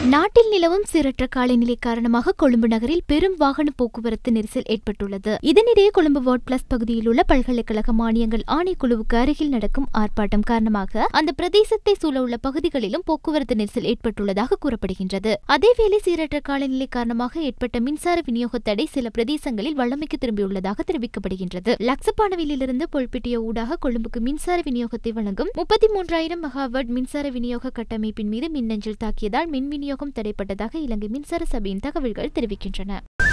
நாட்டில் நிலவும் சீரற்ற காலநிலை காரணமாக கொழும்பு நகரில் பெரும் வாகன போக்குவரத்து நெரிசல் ஏற்பட்டுள்ளது இதனிடையே கொழும்பு வார்ட் பிளஸ் பகுதியில் உள்ள பல்கலைக்கழக மானியங்கள் ஆணைக்குழுவுக்கு அருகில் நடக்கும் ஆர்ப்பாட்டம் காரணமாக அந்த பிரதேசத்தை சூழ உள்ள பகுதிகளிலும் போக்குவரத்து நெரிசல் ஏற்பட்டுள்ளதாக கூறப்படுகின்றது அதேவேளை சீரற்ற காலநிலை காரணமாக ஏற்பட்ட மின்சார விநியோக தடை சில பிரதேசங்களில் வல்லமைக்கு திரும்பியுள்ளதாக தெரிவிக்கப்படுகின்றது லக்சபானவிலிருந்து பொல்பிட்டிய ஊடாக கொழும்புக்கு மின்சார விநியோகத்தை வழங்கும் முப்பத்தி மூன்றாயிரம் மெகாவாட் மின்சார விநியோக கட்டமைப்பின் மீது மின்னஞ்சல் தாக்கியதால் மின் விநியோகம் தடைப்பட்டதாக இலங்கை மின்சார சபையின் தகவல்கள் தெரிவிக்கின்றன